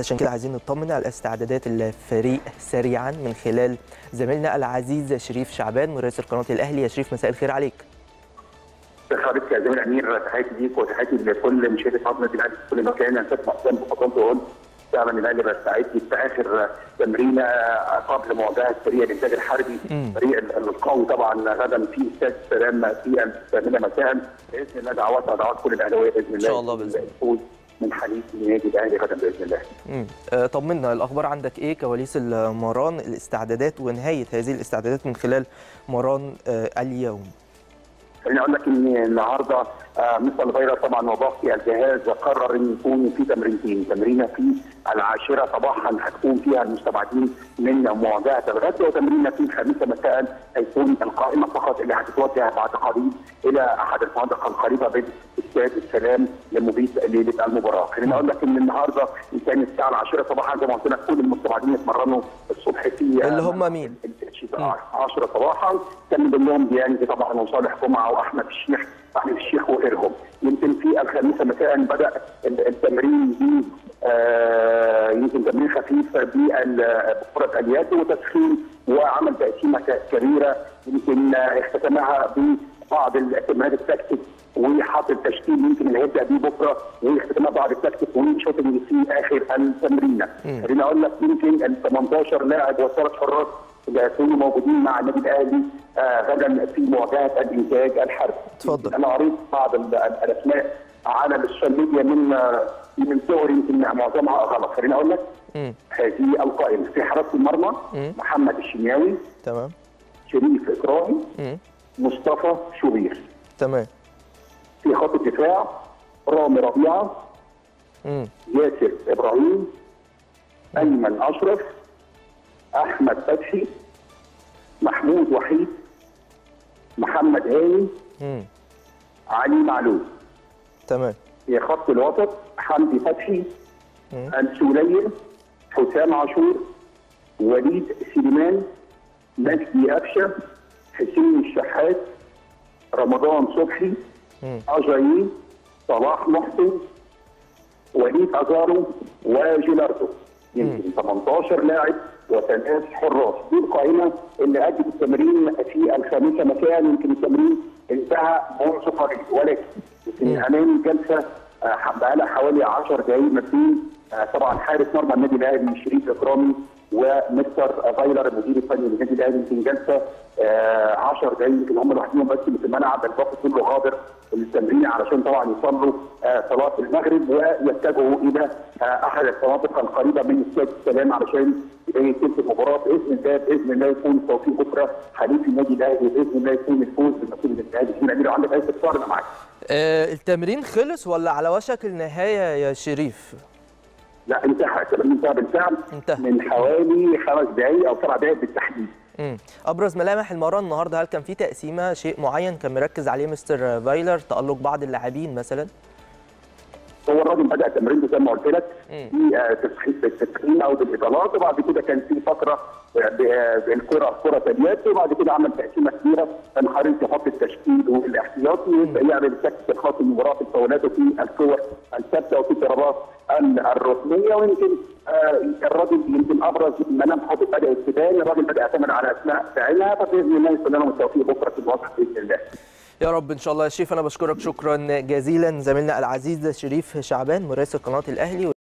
علشان كده عايزين نطمن على استعدادات الفريق سريعا من خلال زميلنا العزيز شريف شعبان مراسل قناه الاهلي يا شريف مساء الخير عليك حضرتك يا زميل امير تحياتي ليك وتحياتي لكل مشاهدي قناه الاهلي في كل مكان انا كنت مقدم بفضلت وقلت فعلا الاهلي بستعد في اخر تمرينه قبل مواجهه فريق الانتاج الحربي فريق القوي طبعا غدا في استاد السلام في الثامنه مساء باذن الله دعوات دعوات كل الاهلاويه باذن الله ان شاء الله باذن الله الفوز من حديث النادي الاهلي غدا باذن الله. امم طمنا الاخبار عندك ايه كواليس المران الاستعدادات ونهايه هذه الاستعدادات من خلال مران اليوم. خليني اقول لك ان النهارده آه مستر الفيروس طبعا وباقي الجهاز قرر ان يكون في تمرينتين، تمرينه في العاشره صباحا هتكون فيها المستبعدين من مواجهه الغد وتمرينه في الخامسه مساء هيكون القائمه فقط اللي هتتوجه بعد قريب الى احد الفنادق القريبه من استاد السلام لمبيت ليله المباراه، خليني اقول لك ان النهارده كان الساعه 10 صباحا زي ما قلت لك كل المستبعدين اتمرنوا الصبح في اللي هم مين؟ 10 صباحا كان من ضمنهم ديانج طبعا وصالح جمعه واحمد الشيخ احمد الشيخ وغيرهم يمكن في الخامسه مساء بدا التمرين ب آه يمكن تمرين خفيف بكره اليد وتسخين وعمل تقسيمه كبيره يمكن اختتمها ببعض التمرينات التكتيك وحاطط تشكيل يمكن اللي هيبدا بيه بكره واختتامها بعض التكتيك وشوتنج في اخر التمرينه خليني اقول لك يمكن ال 18 لاعب وثلاث حراس هيكونوا موجودين مع النادي الاهلي آه غدا في مواجهه الانتاج الحربي. اتفضل. انا قريت بعض الاسماء على السوشيال ميديا من من صور يمكن معظمها غلط، خليني اقول لك مم. هذه القائمه في حراسه المرمى مم. محمد الشناوي تمام شريف اكرامي مم. مصطفى شوبير تمام في خط الدفاع رامي ربيعه مم. ياسر ابراهيم ايمن اشرف احمد فتحي محمود وحيد محمد هاني مم. علي معلول تمام في خط الوسط حمدي فتحي مم. السولية حسام عاشور وليد سليمان مجدي قفشه حسين الشحات رمضان صبحي مم. اجايي صلاح محسن وليد ازارو وجيلاردو يمكن 18 لاعب وثلاث حراس دي القائمه اللي ادت التمرين في الخامسه مساء يمكن التمرين انتهى منذ قليل ولكن يمكن امام جلسه آه، بقى لها حوالي 10 دقائق مبنيين آه، طبعا حارس مرمى النادي الاهلي شريف اكرامي ومستر فايلر المدير الفني للنادي الاهلي يمكن جلسه 10 دقائق يمكن هم لوحدهم بس اللي في الملعب الباقي كله غادر للتمرين علشان طبعا يصلوا آه، صلاه المغرب ويتجهوا الى آه، احد الفنادق القريبه من استاد السلام علشان يتم المباراه باذن الله باذن الله يكون التوفيق بكره حليف النادي الاهلي باذن الله يكون الفوز بالنصيب النادي الاهلي في امير عندك اي استفسار انا معاك آه التمرين خلص ولا على وشك النهايه يا شريف؟ لا انتهى التمرين انتهى بالفعل انتهى. من حوالي خمس دقائق او سبع دقائق بالتحديد مم. ابرز ملامح المباراه النهارده هل كان في تقسيمه شيء معين كان مركز عليه مستر فايلر تالق بعض اللاعبين مثلا؟ هو الراجل بدا تمرينه زي ما قلت لك مم. في آه، تسخين بالتسخين او بالاطالات وبعد كده كان في فتره آه، ب- آه، بالكره كره اليد وبعد كده عمل تقسيمه كبيره كان حريص يحط التشكيل والاحتياطي ويبدا يعمل التكتيك الخاص بالمباراه في الفاولات وفي الكور الثابته وفي الضربات الركنيه ويمكن آه، الراجل يمكن ابرز ملامح حاطط بدا السودان الراجل بدا يعتمد على اسماء فاعلها فباذن الله يكون لهم التوفيق بكره في المواجهه باذن الله يا رب ان شاء الله يا شريف انا بشكرك شكرا جزيلا زميلنا العزيز شريف شعبان مراسل قناه الاهلي